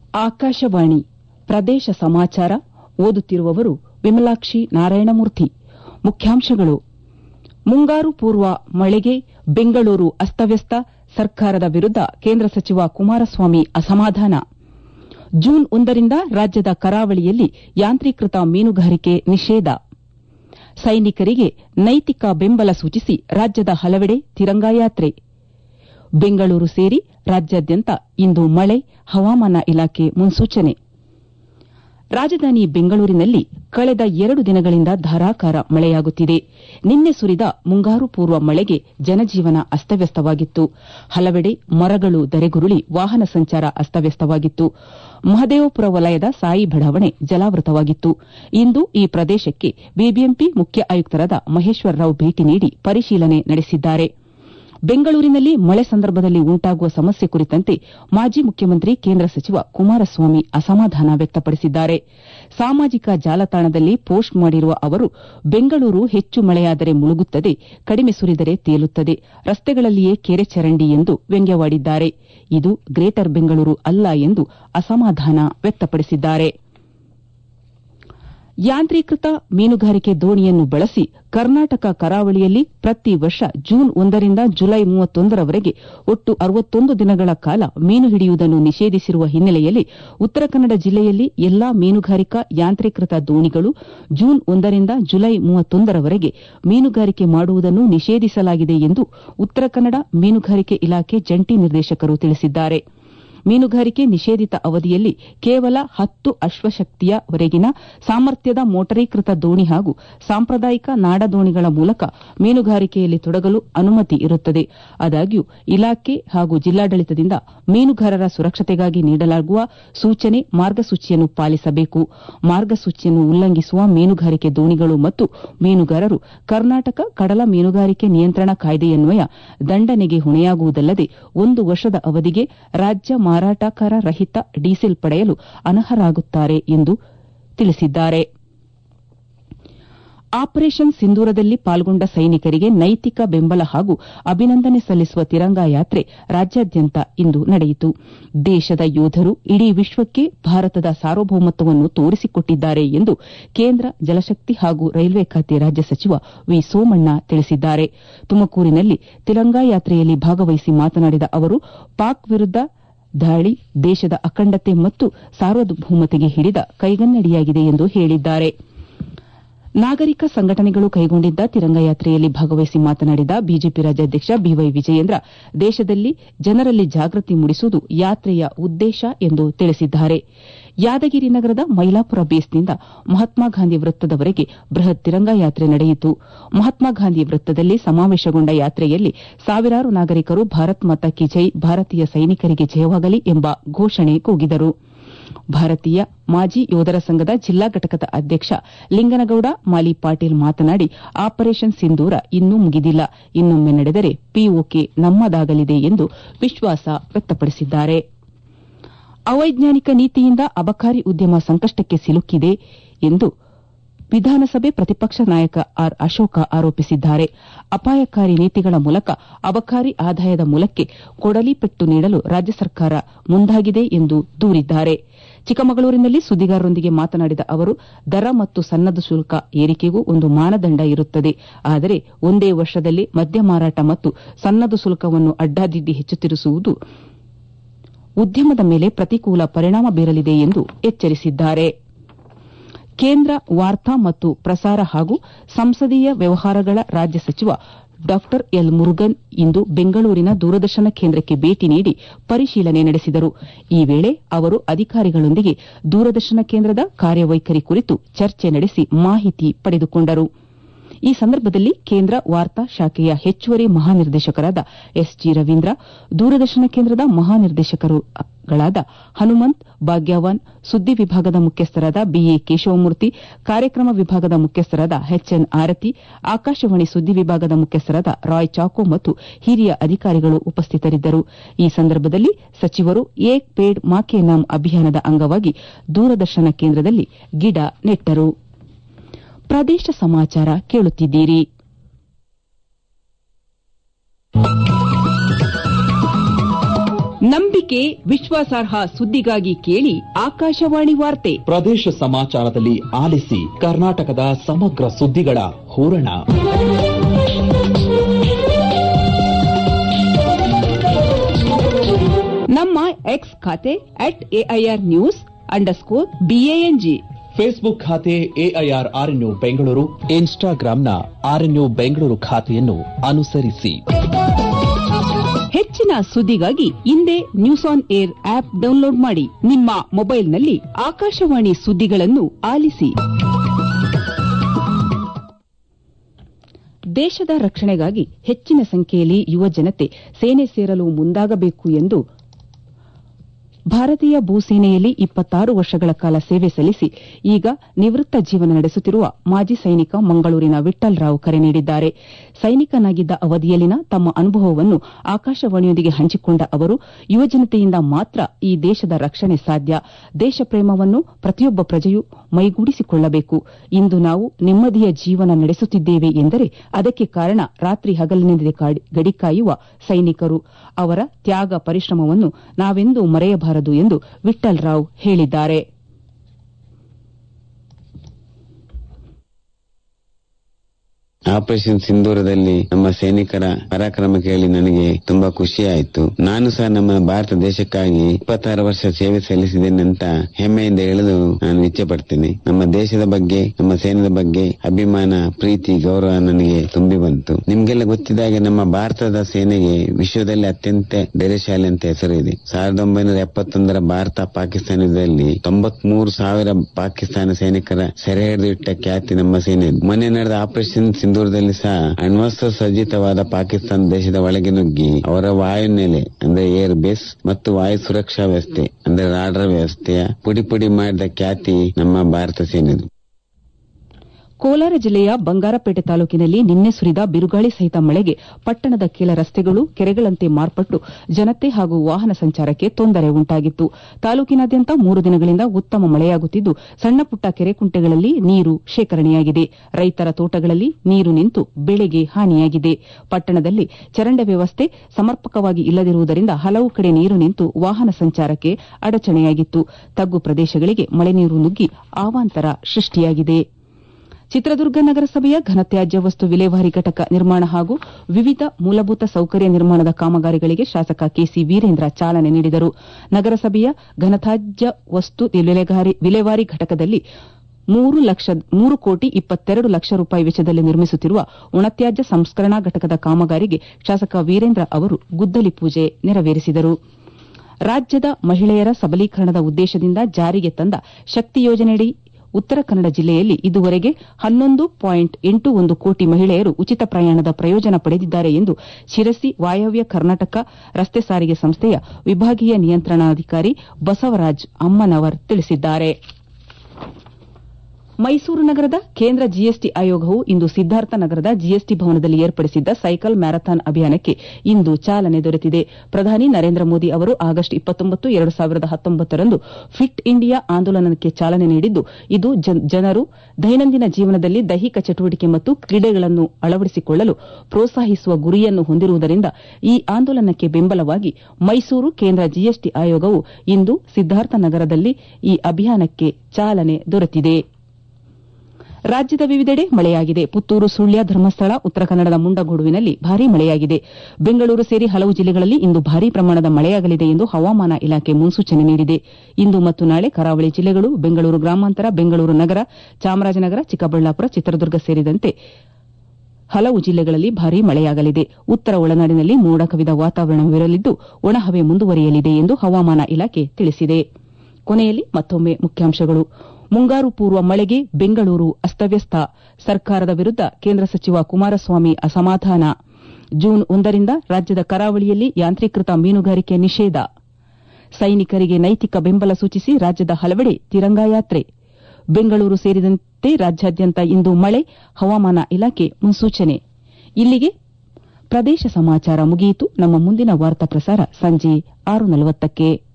ಆಕಾಶವಾಣಿ ಪ್ರದೇಶ ಸಮಾಚಾರ ಓದುತ್ತಿರುವವರು ವಿಮಲಾಕ್ಷಿ ನಾರಾಯಣಮೂರ್ತಿ ಮುಖ್ಯಾಂಶಗಳು ಮುಂಗಾರು ಪೂರ್ವ ಮಳೆಗೆ ಬೆಂಗಳೂರು ಅಸ್ತವ್ಯಸ್ತ ಸರ್ಕಾರದ ವಿರುದ್ದ ಕೇಂದ್ರ ಸಚಿವ ಕುಮಾರಸ್ವಾಮಿ ಅಸಮಾಧಾನ ಜೂನ್ ಒಂದರಿಂದ ರಾಜ್ಯದ ಕರಾವಳಿಯಲ್ಲಿ ಯಾಂತ್ರೀಕೃತ ಮೀನುಗಾರಿಕೆ ನಿಷೇಧ ಸೈನಿಕರಿಗೆ ನೈತಿಕ ಬೆಂಬಲ ಸೂಚಿಸಿ ರಾಜ್ಯದ ಹಲವೆಡೆ ತಿರಂಗಾ ಯಾತ್ರೆ ಬೆಂಗಳೂರು ಸೇರಿ ರಾಜ್ಯಾದ್ಯಂತ ಇಂದು ಮಳೆ ಹವಾಮಾನ ಇಲಾಖೆ ಮುನ್ಸೂಚನೆ ರಾಜಧಾನಿ ಬೆಂಗಳೂರಿನಲ್ಲಿ ಕಳೆದ ಎರಡು ದಿನಗಳಿಂದ ಧಾರಾಕಾರ ಮಳೆಯಾಗುತ್ತಿದೆ ನಿನ್ನೆ ಸುರಿದ ಮುಂಗಾರು ಪೂರ್ವ ಮಳೆಗೆ ಜನಜೀವನ ಅಸ್ತವ್ಯಸ್ತವಾಗಿತ್ತು ಹಲವೆಡೆ ಮರಗಳು ಧರೆಗುರುಳಿ ವಾಹನ ಸಂಚಾರ ಅಸ್ತವ್ಯಸ್ತವಾಗಿತ್ತು ಮಹದೇವಪುರ ವಲಯದ ಸಾಯಿ ಬಡಾವಣೆ ಜಲಾವೃತವಾಗಿತ್ತು ಇಂದು ಈ ಪ್ರದೇಶಕ್ಕೆ ಬಿಬಿಎಂಪಿ ಮುಖ್ಯ ಆಯುಕ್ತರಾದ ಮಹೇಶ್ವರ ರಾವ್ ಭೇಟಿ ನೀಡಿ ಪರಿಶೀಲನೆ ನಡೆಸಿದ್ದಾರೆ ಬೆಂಗಳೂರಿನಲ್ಲಿ ಮಳೆ ಸಂದರ್ಭದಲ್ಲಿ ಉಂಟಾಗುವ ಸಮಸ್ಯೆ ಕುರಿತಂತೆ ಮಾಜಿ ಮುಖ್ಯಮಂತ್ರಿ ಕೇಂದ್ರ ಸಚಿವ ಕುಮಾರಸ್ವಾಮಿ ಅಸಮಾಧಾನ ವ್ಯಕ್ತಪಡಿಸಿದ್ದಾರೆ ಸಾಮಾಜಿಕ ಜಾಲತಾಣದಲ್ಲಿ ಪೋಸ್ಟ್ ಮಾಡಿರುವ ಅವರು ಬೆಂಗಳೂರು ಹೆಚ್ಚು ಮಳೆಯಾದರೆ ಮುಳುಗುತ್ತದೆ ಕಡಿಮೆ ಸುರಿದರೆ ತೇಲುತ್ತದೆ ರಸ್ತೆಗಳಲ್ಲಿಯೇ ಕೆರೆ ಚರಂಡಿ ಎಂದು ವ್ಯಂಗ್ಯವಾಡಿದ್ದಾರೆ ಇದು ಗ್ರೇಟರ್ ಬೆಂಗಳೂರು ಅಲ್ಲ ಎಂದು ಅಸಮಾಧಾನ ವ್ಯಕ್ತಪಡಿಸಿದ್ದಾರೆ ಯಾಂತ್ರೀಕೃತ ಮೀನುಗಾರಿಕೆ ದೋಣಿಯನ್ನು ಬಳಸಿ ಕರ್ನಾಟಕ ಕರಾವಳಿಯಲ್ಲಿ ಪ್ರತಿ ವರ್ಷ ಜೂನ್ ಒಂದರಿಂದ ಜುಲೈ ಮೂವತ್ತೊಂದರವರೆಗೆ ಒಟ್ಟು ಅರವತ್ತೊಂದು ದಿನಗಳ ಕಾಲ ಮೀನು ಹಿಡಿಯುವುದನ್ನು ನಿಷೇಧಿಸಿರುವ ಹಿನ್ನೆಲೆಯಲ್ಲಿ ಉತ್ತರ ಕನ್ನಡ ಜಿಲ್ಲೆಯಲ್ಲಿ ಎಲ್ಲಾ ಮೀನುಗಾರಿಕಾ ಯಾಂತ್ರೀಕೃತ ದೋಣಿಗಳು ಜೂನ್ ಒಂದರಿಂದ ಜುಲೈ ಮೂವತ್ತೊಂದರವರೆಗೆ ಮೀನುಗಾರಿಕೆ ಮಾಡುವುದನ್ನು ನಿಷೇಧಿಸಲಾಗಿದೆ ಎಂದು ಉತ್ತರ ಕನ್ನಡ ಮೀನುಗಾರಿಕೆ ಇಲಾಖೆ ಜಂಟಿ ನಿರ್ದೇಶಕರು ತಿಳಿಸಿದ್ದಾರೆ ಮೀನುಗಾರಿಕೆ ನಿಷೇಧಿತ ಅವಧಿಯಲ್ಲಿ ಕೇವಲ ಹತ್ತು ಅಶ್ವಶಕ್ತಿಯವರೆಗಿನ ಸಾಮರ್ಥ್ಯದ ಮೋಟರೀಕೃತ ದೋಣಿ ಹಾಗೂ ಸಾಂಪ್ರದಾಯಿಕ ನಾಡದೋಣಿಗಳ ಮೂಲಕ ಮೀನುಗಾರಿಕೆಯಲ್ಲಿ ತೊಡಗಲು ಅನುಮತಿ ಇರುತ್ತದೆ ಆದಾಗ್ಯೂ ಇಲಾಖೆ ಹಾಗೂ ಜಿಲ್ಲಾಡಳಿತದಿಂದ ಮೀನುಗಾರರ ಸುರಕ್ಷತೆಗಾಗಿ ನೀಡಲಾಗುವ ಸೂಚನೆ ಮಾರ್ಗಸೂಚಿಯನ್ನು ಪಾಲಿಸಬೇಕು ಮಾರ್ಗಸೂಚಿಯನ್ನು ಉಲ್ಲಂಘಿಸುವ ಮೀನುಗಾರಿಕೆ ದೋಣಿಗಳು ಮತ್ತು ಮೀನುಗಾರರು ಕರ್ನಾಟಕ ಕಡಲ ಮೀನುಗಾರಿಕೆ ನಿಯಂತ್ರಣ ಕಾಯ್ದೆಯನ್ವಯ ದಂಡನೆಗೆ ಹೊಣೆಯಾಗುವುದಲ್ಲದೆ ಒಂದು ವರ್ಷದ ಅವಧಿಗೆ ರಾಜ್ಯ ಮಾರಾಟಗಾರ ರಹಿತ ಡೀಸೆಲ್ ಪಡೆಯಲು ಅನರ್ಹರಾಗುತ್ತಾರೆ ಎಂದು ತಿಳಿಸಿದ್ದಾರೆ ಆಪರೇಷನ್ ಸಿಂಧೂರದಲ್ಲಿ ಪಾಲ್ಗೊಂಡ ಸೈನಿಕರಿಗೆ ನೈತಿಕ ಬೆಂಬಲ ಹಾಗೂ ಅಭಿನಂದನೆ ಸಲ್ಲಿಸುವ ತಿರಂಗಾ ಯಾತ್ರೆ ರಾಜ್ಯಾದ್ಯಂತ ಇಂದು ನಡೆಯಿತು ದೇಶದ ಯೋಧರು ಇಡೀ ವಿಶ್ವಕ್ಕೆ ಭಾರತದ ಸಾರ್ವಭೌಮತ್ವವನ್ನು ತೋರಿಸಿಕೊಟ್ಟಿದ್ದಾರೆ ಎಂದು ಕೇಂದ್ರ ಜಲಶಕ್ತಿ ಹಾಗೂ ರೈಲ್ವೆ ಖಾತೆ ರಾಜ್ಯ ಸಚಿವ ವಿ ಸೋಮಣ್ಣ ತಿಳಿಸಿದ್ದಾರೆ ತುಮಕೂರಿನಲ್ಲಿ ತಿರಂಗಾ ಯಾತ್ರೆಯಲ್ಲಿ ಭಾಗವಹಿಸಿ ಮಾತನಾಡಿದ ಅವರು ಪಾಕ್ ವಿರುದ್ದ ದಾಳಿ ದೇಶದ ಅಖಂಡತೆ ಮತ್ತು ಸಾರ್ವಭೌಮತೆಗೆ ಹಿಡಿದ ಕೈಗನ್ನಡಿಯಾಗಿದೆ ಎಂದು ಹೇಳಿದ್ದಾರೆ ನಾಗರಿಕ ಸಂಘಟನೆಗಳು ಕೈಗೊಂಡಿದ್ದ ತಿರಂಗ ಯಾತ್ರೆಯಲ್ಲಿ ಭಾಗವಹಿಸಿ ಮಾತನಾಡಿದ ಬಿಜೆಪಿ ರಾಜ್ಯಾಧ್ಯಕ್ಷ ಬಿವೈ ವಿಜಯೇಂದ್ರ ದೇಶದಲ್ಲಿ ಜನರಲ್ಲಿ ಜಾಗೃತಿ ಮೂಡಿಸುವುದು ಯಾತ್ರೆಯ ಉದ್ದೇಶ ಎಂದು ತಿಳಿಸಿದ್ದಾರೆ ಯಾದಗಿರಿ ನಗರದ ಮೈಲಾಪುರ ಬೇಸ್ನಿಂದ ಮಹಾತ್ಮ ಗಾಂಧಿ ವೃತ್ತದವರೆಗೆ ಬೃಹತ್ ತಿರಂಗ ಯಾತ್ರೆ ನಡೆಯಿತು ಮಹಾತ್ಮ ಗಾಂಧಿ ವೃತ್ತದಲ್ಲಿ ಸಮಾವೇಶಗೊಂಡ ಯಾತ್ರೆಯಲ್ಲಿ ಸಾವಿರಾರು ನಾಗರಿಕರು ಭಾರತ್ ಮಾತಾ ಕಿ ಜೈ ಭಾರತೀಯ ಸೈನಿಕರಿಗೆ ಜಯವಾಗಲಿ ಎಂಬ ಘೋಷಣೆ ಕೂಗಿದರು ಭಾರತೀಯ ಮಾಜಿ ಯೋಧರ ಸಂಘದ ಜಿಲ್ಲಾ ಘಟಕದ ಅಧ್ಯಕ್ಷ ಲಿಂಗನಗೌಡ ಮಾಲಿ ಪಾಟೀಲ್ ಮಾತನಾಡಿ ಆಪರೇಷನ್ ಸಿಂಧೂರ ಇನ್ನೂ ಮುಗಿದಿಲ್ಲ ಇನ್ನೊಮ್ಮೆ ನಡೆದರೆ ಪಿಒಕೆ ನಮ್ಮದಾಗಲಿದೆ ಎಂದು ವಿಶ್ವಾಸ ವ್ಯಕ್ತಪಡಿಸಿದ್ದಾರೆ ಅವೈಜ್ಞಾನಿಕ ನೀತಿಯಿಂದ ಅಬಕಾರಿ ಉದ್ಯಮ ಸಂಕಷ್ಟಕ್ಕೆ ಸಿಲುಕಿದೆ ಎಂದು ವಿಧಾನಸಭೆ ಪ್ರತಿಪಕ್ಷ ನಾಯಕ ಆರ್ ಅಶೋಕ ಆರೋಪಿಸಿದ್ದಾರೆ ಅಪಾಯಕಾರಿ ನೀತಿಗಳ ಮೂಲಕ ಅಬಕಾರಿ ಆದಾಯದ ಮೂಲಕ್ಕೆ ಕೊಡಲಿ ಪೆಟ್ಟು ನೀಡಲು ರಾಜ್ಯ ಸರ್ಕಾರ ಮುಂದಾಗಿದೆ ಎಂದು ದೂರಿದ್ದಾರೆ ಚಿಕ್ಕಮಗಳೂರಿನಲ್ಲಿ ಸುದ್ದಿಗಾರರೊಂದಿಗೆ ಮಾತನಾಡಿದ ಅವರು ದರ ಮತ್ತು ಸನ್ನದು ಶುಲ್ಕ ಏರಿಕೆಗೂ ಒಂದು ಮಾನದಂಡ ಇರುತ್ತದೆ ಆದರೆ ಒಂದೇ ವರ್ಷದಲ್ಲಿ ಮದ್ಯ ಮಾರಾಟ ಮತ್ತು ಸನ್ನದು ಶುಲ್ಕವನ್ನು ಅಡ್ಡಾದಿಡ್ಡಿ ಹೆಚ್ಚುತ್ತಿರಿಸುವುದು ಉದ್ಯಮದ ಮೇಲೆ ಪ್ರತಿಕೂಲ ಪರಿಣಾಮ ಬೀರಲಿದೆ ಎಂದು ಎಚ್ಚರಿಸಿದ್ದಾರೆ ಕೇಂದ್ರ ವಾರ್ತಾ ಮತ್ತು ಪ್ರಸಾರ ಹಾಗೂ ಸಂಸದೀಯ ವ್ಯವಹಾರಗಳ ರಾಜ್ಯ ಸಚಿವ ಡಾ ಎಲ್ ಮುರುಗನ್ ಇಂದು ಬೆಂಗಳೂರಿನ ದೂರದರ್ಶನ ಕೇಂದ್ರಕ್ಕೆ ಭೇಟಿ ನೀಡಿ ಪರಿಶೀಲನೆ ನಡೆಸಿದರು ಈ ವೇಳೆ ಅವರು ಅಧಿಕಾರಿಗಳೊಂದಿಗೆ ದೂರದರ್ಶನ ಕೇಂದ್ರದ ಕಾರ್ಯವೈಖರಿ ಕುರಿತು ಚರ್ಚೆ ನಡೆಸಿ ಮಾಹಿತಿ ಪಡೆದುಕೊಂಡರು ಈ ಸಂದರ್ಭದಲ್ಲಿ ಕೇಂದ್ರ ವಾರ್ತಾ ಶಾಖೆಯ ಹೆಚ್ಚುವರಿ ಮಹಾನಿರ್ದೇಶಕರಾದ ಎಸ್ ಜಿ ರವೀಂದ್ರ ದೂರದರ್ಶನ ಕೇಂದ್ರದ ಮಹಾನಿರ್ದೇಶಕರುಗಳಾದ ಹನುಮಂತ್ ಭಾಗ್ಯವಾನ್ ಸುದ್ದಿ ವಿಭಾಗದ ಮುಖ್ಯಸ್ಥರಾದ ಬಿಎ ಕೇಶವಮೂರ್ತಿ ಕಾರ್ಯಕ್ರಮ ವಿಭಾಗದ ಮುಖ್ಯಸ್ಥರಾದ ಎಚ್ಎನ್ ಆರತಿ ಆಕಾಶವಾಣಿ ಸುದ್ದಿ ವಿಭಾಗದ ಮುಖ್ಯಸ್ಥರಾದ ರಾಯ್ ಚಾಕೋ ಮತ್ತು ಹಿರಿಯ ಅಧಿಕಾರಿಗಳು ಉಪಸ್ಥಿತರಿದ್ದರು ಈ ಸಂದರ್ಭದಲ್ಲಿ ಸಚಿವರು ಏಕ್ ಪೇಡ್ ಮಾ ಕೆ ನಾಮ್ ಅಭಿಯಾನದ ಅಂಗವಾಗಿ ದೂರದರ್ಶನ ಕೇಂದ್ರದಲ್ಲಿ ಗಿಡ ನೆಟ್ಟರು ಪ್ರದೇಶ ಸಮಾಚಾರ ಕೇಳುತ್ತಿದ್ದೀರಿ ನಂಬಿಕೆ ವಿಶ್ವಾಸಾರ್ಹ ಸುದ್ದಿಗಾಗಿ ಕೇಳಿ ಆಕಾಶವಾಣಿ ವಾರ್ತೆ ಪ್ರದೇಶ ಸಮಾಚಾರದಲ್ಲಿ ಆಲಿಸಿ ಕರ್ನಾಟಕದ ಸಮಗ್ರ ಸುದ್ದಿಗಳ ಹೂರಣ ನಮ್ಮ ಎಕ್ಸ್ ಖಾತೆ at AIR news underscore BANG Facebook ಖಾತೆ ಎಐಆರ್ ಆರ್ಎನ್ಯು ಬೆಂಗಳೂರು ಇನ್ಸ್ಟಾಗ್ರಾಂನ ಆರ್ಎನ್ಯು ಬೆಂಗಳೂರು ಖಾತೆಯನ್ನು ಅನುಸರಿಸಿ ಹೆಚ್ಚಿನ ಸುದ್ದಿಗಾಗಿ ಹಿಂದೆ news on air app download ಮಾಡಿ ನಿಮ್ಮ ಮೊಬೈಲ್ನಲ್ಲಿ ಆಕಾಶವಾಣಿ ಸುದ್ದಿಗಳನ್ನು ಆಲಿಸಿ ದೇಶದ ರಕ್ಷಣೆಗಾಗಿ ಹೆಚ್ಚಿನ ಸಂಖ್ಯೆಯಲ್ಲಿ ಯುವ ಜನತೆ ಸೇನೆ ಸೇರಲು ಮುಂದಾಗಬೇಕು ಎಂದು ಭಾರತೀಯ ಭೂಸೇನೆಯಲ್ಲಿ ಇಪ್ಪತ್ತಾರು ವರ್ಷಗಳ ಕಾಲ ಸೇವೆ ಸಲ್ಲಿಸಿ ಈಗ ನಿವೃತ್ತ ಜೀವನ ನಡೆಸುತ್ತಿರುವ ಮಾಜಿ ಸೈನಿಕ ಮಂಗಳೂರಿನ ವಿಠ್ಠಲ್ ರಾವ್ ಕರೆ ನೀಡಿದ್ದಾರೆ ಸೈನಿಕನಾಗಿದ್ದ ಅವಧಿಯಲ್ಲಿನ ತಮ್ಮ ಅನುಭವವನ್ನು ಆಕಾಶವಾಣಿಯೊಂದಿಗೆ ಹಂಚಿಕೊಂಡ ಅವರು ಯುವಜನತೆಯಿಂದ ಮಾತ್ರ ಈ ದೇಶದ ರಕ್ಷಣೆ ಸಾಧ್ಯ ದೇಶಪ್ರೇಮವನ್ನು ಪ್ರತಿಯೊಬ್ಬ ಪ್ರಜೆಯೂ ಮೈಗೂಡಿಸಿಕೊಳ್ಳಬೇಕು ಇಂದು ನಾವು ನೆಮ್ಮದಿಯ ಜೀವನ ನಡೆಸುತ್ತಿದ್ದೇವೆ ಎಂದರೆ ಅದಕ್ಕೆ ಕಾರಣ ರಾತ್ರಿ ಹಗಲಿನಿಂದ ಗಡಿ ಕಾಯುವ ಸೈನಿಕರು ಅವರ ತ್ಯಾಗ ಪರಿಶ್ರಮವನ್ನು ನಾವೆಂದೂ ಮರೆಯಬಾರದು ಎಂದು ವಿಠ್ಠಲ್ ರಾವ್ ಹೇಳಿದ್ದಾರೆ ಆಪರೇಷನ್ ಸಿಂಧೂರದಲ್ಲಿ ನಮ್ಮ ಸೈನಿಕರ ಪರಾಕ್ರಮ ಕೇಳಿ ನನಗೆ ತುಂಬಾ ಖುಷಿ ಆಯಿತು ನಾನು ಸಹ ನಮ್ಮ ಭಾರತ ದೇಶಕ್ಕಾಗಿ ಇಪ್ಪತ್ತಾರು ವರ್ಷ ಸೇವೆ ಸಲ್ಲಿಸಿದ್ದೇನೆ ಅಂತ ಹೆಮ್ಮೆಯಿಂದ ಹೇಳಲು ನಾನು ಇಚ್ಛೆ ಪಡ್ತೇನೆ ನಮ್ಮ ದೇಶದ ಬಗ್ಗೆ ನಮ್ಮ ಸೇನೆಯ ಬಗ್ಗೆ ಅಭಿಮಾನ ಪ್ರೀತಿ ಗೌರವ ನನಗೆ ತುಂಬಿ ಬಂತು ನಿಮ್ಗೆಲ್ಲ ಗೊತ್ತಿದ್ದಾಗೆ ನಮ್ಮ ಭಾರತದ ಸೇನೆಗೆ ವಿಶ್ವದಲ್ಲಿ ಅತ್ಯಂತ ಧೈರ್ಯಶಾಲಿ ಅಂತ ಹೆಸರು ಇದೆ ಸಾವಿರದ ಒಂಬೈನೂರ ಎಪ್ಪತ್ತೊಂದರ ಭಾರತ ಪಾಕಿಸ್ತಾನ ಯುದ್ಧದಲ್ಲಿ ತೊಂಬತ್ಮೂರು ಸಾವಿರ ಪಾಕಿಸ್ತಾನ ಸೈನಿಕರ ಸೆರೆ ಹಿಡಿದು ಇಟ್ಟ ಖ್ಯಾತಿ ನಮ್ಮ ಸೇನೆ ಮೊನ್ನೆ ನಡೆದ ಆಪರೇಷನ್ ಸಿಂಧೂರದಲ್ಲಿ ಸಹ ಅಣ್ವಸ್ತ್ರ ಸಜ್ಜಿತವಾದ ಪಾಕಿಸ್ತಾನ ದೇಶದ ಒಳಗೆ ನುಗ್ಗಿ ಅವರ ವಾಯುನೆಲೆ ಅಂದ್ರೆ ಏರ್ ಬೇಸ್ ಮತ್ತು ವಾಯು ಸುರಕ್ಷಾ ವ್ಯವಸ್ಥೆ ಅಂದ್ರೆ ರಾಡರ್ ವ್ಯವಸ್ಥೆಯ ಪುಡಿ ಪುಡಿ ಮಾಡಿದ ಖ್ಯಾತಿ ನಮ್ಮ ಭಾರತ ಸೇನೆದು ಕೋಲಾರ ಜಿಲ್ಲೆಯ ಬಂಗಾರಪೇಟೆ ತಾಲೂಕಿನಲ್ಲಿ ನಿನ್ನೆ ಸುರಿದ ಬಿರುಗಾಳಿ ಸಹಿತ ಮಳೆಗೆ ಪಟ್ಟಣದ ಕೆಲ ರಸ್ತೆಗಳು ಕೆರೆಗಳಂತೆ ಮಾರ್ಪಟ್ಟು ಜನತೆ ಹಾಗೂ ವಾಹನ ಸಂಚಾರಕ್ಕೆ ತೊಂದರೆ ಉಂಟಾಗಿತ್ತು ತಾಲೂಕಿನಾದ್ಯಂತ ಮೂರು ದಿನಗಳಿಂದ ಉತ್ತಮ ಮಳೆಯಾಗುತ್ತಿದ್ದು ಸಣ್ಣಪುಟ್ಟ ಕೆರೆಕುಂಟೆಗಳಲ್ಲಿ ನೀರು ಶೇಖರಣೆಯಾಗಿದೆ ರೈತರ ತೋಟಗಳಲ್ಲಿ ನೀರು ನಿಂತು ಬೆಳೆಗೆ ಹಾನಿಯಾಗಿದೆ ಪಟ್ಟಣದಲ್ಲಿ ಚರಂಡಿ ವ್ಯವಸ್ಥೆ ಸಮರ್ಪಕವಾಗಿ ಇಲ್ಲದಿರುವುದರಿಂದ ಹಲವು ಕಡೆ ನೀರು ನಿಂತು ವಾಹನ ಸಂಚಾರಕ್ಕೆ ಅಡಚಣೆಯಾಗಿತ್ತು ತಗ್ಗು ಪ್ರದೇಶಗಳಿಗೆ ಮಳೆ ನೀರು ನುಗ್ಗಿ ಅವಾಂತರ ಸೃಷ್ಟಿಯಾಗಿದೆ ಚಿತ್ರದುರ್ಗ ನಗರಸಭೆಯ ಘನತ್ಯಾಜ್ಯ ವಸ್ತು ವಿಲೇವಾರಿ ಘಟಕ ನಿರ್ಮಾಣ ಹಾಗೂ ವಿವಿಧ ಮೂಲಭೂತ ಸೌಕರ್ಯ ನಿರ್ಮಾಣದ ಕಾಮಗಾರಿಗಳಿಗೆ ಶಾಸಕ ಕೆಸಿ ವೀರೇಂದ್ರ ಚಾಲನೆ ನೀಡಿದರು ನಗರಸಭೆಯ ಘನತ್ಯಾಜ್ಯ ವಸ್ತು ವಿಲೇವಾರಿ ಘಟಕದಲ್ಲಿ ಮೂರು ಕೋಟಿ ಇಪ್ಪತ್ತೆರಡು ಲಕ್ಷ ರೂಪಾಯಿ ವೆಚ್ಚದಲ್ಲಿ ನಿರ್ಮಿಸುತ್ತಿರುವ ಒಣತ್ಯಾಜ್ಯ ಸಂಸ್ಕರಣಾ ಘಟಕದ ಕಾಮಗಾರಿಗೆ ಶಾಸಕ ವೀರೇಂದ್ರ ಅವರು ಗುದ್ದಲಿ ಪೂಜೆ ನೆರವೇರಿಸಿದರು ರಾಜ್ಯದ ಮಹಿಳೆಯರ ಸಬಲೀಕರಣದ ಉದ್ದೇಶದಿಂದ ಜಾರಿಗೆ ತಂದ ಶಕ್ತಿ ಯೋಜನೆಯಡಿ ಉತ್ತರ ಕನ್ನಡ ಜಿಲ್ಲೆಯಲ್ಲಿ ಇದುವರೆಗೆ ಹನ್ನೊಂದು ಪಾಯಿಂಟ್ ಎಂಟು ಒಂದು ಕೋಟಿ ಮಹಿಳೆಯರು ಉಚಿತ ಪ್ರಯಾಣದ ಪ್ರಯೋಜನ ಪಡೆದಿದ್ದಾರೆ ಎಂದು ಶಿರಸಿ ವಾಯವ್ಯ ಕರ್ನಾಟಕ ರಸ್ತೆ ಸಾರಿಗೆ ಸಂಸ್ಥೆಯ ವಿಭಾಗೀಯ ನಿಯಂತ್ರಣಾಧಿಕಾರಿ ಬಸವರಾಜ್ ಅಮ್ಮನವರ್ ತಿಳಿಸಿದ್ದಾರೆ ಮೈಸೂರು ನಗರದ ಕೇಂದ್ರ ಜಿಎಸ್ಟಿ ಆಯೋಗವು ಇಂದು ಸಿದ್ದಾರ್ಥ ನಗರದ ಜಿಎಸ್ಟಿ ಭವನದಲ್ಲಿ ಏರ್ಪಡಿಸಿದ್ದ ಸೈಕಲ್ ಮ್ಯಾರಥಾನ್ ಅಭಿಯಾನಕ್ಕೆ ಇಂದು ಚಾಲನೆ ದೊರೆತಿದೆ ಪ್ರಧಾನಿ ನರೇಂದ್ರ ಮೋದಿ ಅವರು ಆಗಸ್ಟ್ ಇಪ್ಪತ್ತೊಂಬತ್ತು ಎರಡು ಸಾವಿರದ ಹತ್ತೊಂಬತ್ತರಂದು ಫಿಟ್ ಇಂಡಿಯಾ ಆಂದೋಲನಕ್ಕೆ ಚಾಲನೆ ನೀಡಿದ್ದು ಇದು ಜನರು ದೈನಂದಿನ ಜೀವನದಲ್ಲಿ ದೈಹಿಕ ಚಟುವಟಿಕೆ ಮತ್ತು ಕ್ರೀಡೆಗಳನ್ನು ಅಳವಡಿಸಿಕೊಳ್ಳಲು ಪ್ರೋತ್ಸಾಹಿಸುವ ಗುರಿಯನ್ನು ಹೊಂದಿರುವುದರಿಂದ ಈ ಆಂದೋಲನಕ್ಕೆ ಬೆಂಬಲವಾಗಿ ಮೈಸೂರು ಕೇಂದ್ರ ಜಿಎಸ್ಟಿ ಆಯೋಗವು ಇಂದು ಸಿದ್ದಾರ್ಥ ನಗರದಲ್ಲಿ ಈ ಅಭಿಯಾನಕ್ಕೆ ಚಾಲನೆ ದೊರೆತಿದೆ ರಾಜ್ಯದ ವಿವಿಧೆಡೆ ಮಳೆಯಾಗಿದೆ ಪುತ್ತೂರು ಸುಳ್ಯ ಧರ್ಮಸ್ಥಳ ಉತ್ತರ ಕನ್ನಡದ ಮುಂಡಗೋಡುವಿನಲ್ಲಿ ಭಾರೀ ಮಳೆಯಾಗಿದೆ ಬೆಂಗಳೂರು ಸೇರಿ ಹಲವು ಜಿಲ್ಲೆಗಳಲ್ಲಿ ಇಂದು ಭಾರೀ ಪ್ರಮಾಣದ ಮಳೆಯಾಗಲಿದೆ ಎಂದು ಹವಾಮಾನ ಇಲಾಖೆ ಮುನ್ಸೂಚನೆ ನೀಡಿದೆ ಇಂದು ಮತ್ತು ನಾಳೆ ಕರಾವಳಿ ಜಿಲ್ಲೆಗಳು ಬೆಂಗಳೂರು ಗ್ರಾಮಾಂತರ ಬೆಂಗಳೂರು ನಗರ ಚಾಮರಾಜನಗರ ಚಿಕ್ಕಬಳ್ಳಾಪುರ ಚಿತ್ರದುರ್ಗ ಸೇರಿದಂತೆ ಹಲವು ಜಿಲ್ಲೆಗಳಲ್ಲಿ ಭಾರೀ ಮಳೆಯಾಗಲಿದೆ ಉತ್ತರ ಒಳನಾಡಿನಲ್ಲಿ ಮೋಡ ಕವಿದ ವಾತಾವರಣವಿರಲಿದ್ದು ಒಣಹವೆ ಮುಂದುವರಿಯಲಿದೆ ಎಂದು ಹವಾಮಾನ ಇಲಾಖೆ ತಿಳಿಸಿದೆ ಕೊನೆಯಲ್ಲಿ ಮತ್ತೊಮ್ಮೆ ಮುಖ್ಯಾಂಶಗಳು ಮುಂಗಾರು ಪೂರ್ವ ಮಳೆಗೆ ಬೆಂಗಳೂರು ಅಸ್ತವ್ಯಸ್ತ ಸರ್ಕಾರದ ವಿರುದ್ದ ಕೇಂದ್ರ ಸಚಿವ ಕುಮಾರಸ್ವಾಮಿ ಅಸಮಾಧಾನ ಜೂನ್ ಒಂದರಿಂದ ರಾಜ್ಯದ ಕರಾವಳಿಯಲ್ಲಿ ಯಾಂತ್ರೀಕೃತ ಮೀನುಗಾರಿಕೆ ನಿಷೇಧ ಸೈನಿಕರಿಗೆ ನೈತಿಕ ಬೆಂಬಲ ಸೂಚಿಸಿ ರಾಜ್ಯದ ಹಲವೆಡೆ ತಿರಂಗಾ ಯಾತ್ರೆ ಬೆಂಗಳೂರು ಸೇರಿದಂತೆ ರಾಜ್ಯಾದ್ಯಂತ ಇಂದು ಮಳೆ ಹವಾಮಾನ ಇಲಾಖೆ ಮುನ್ಸೂಚನೆ ಇಲ್ಲಿಗೆ ಪ್ರದೇಶ ಸಮಾಚಾರ ಮುಗಿಯಿತು ನಮ್ಮ ಮುಂದಿನ ವಾರ್ತಾ ಪ್ರಸಾರ ಸಂಜೆ ಆರು ನಲವತ್ತಕ್ಕೆ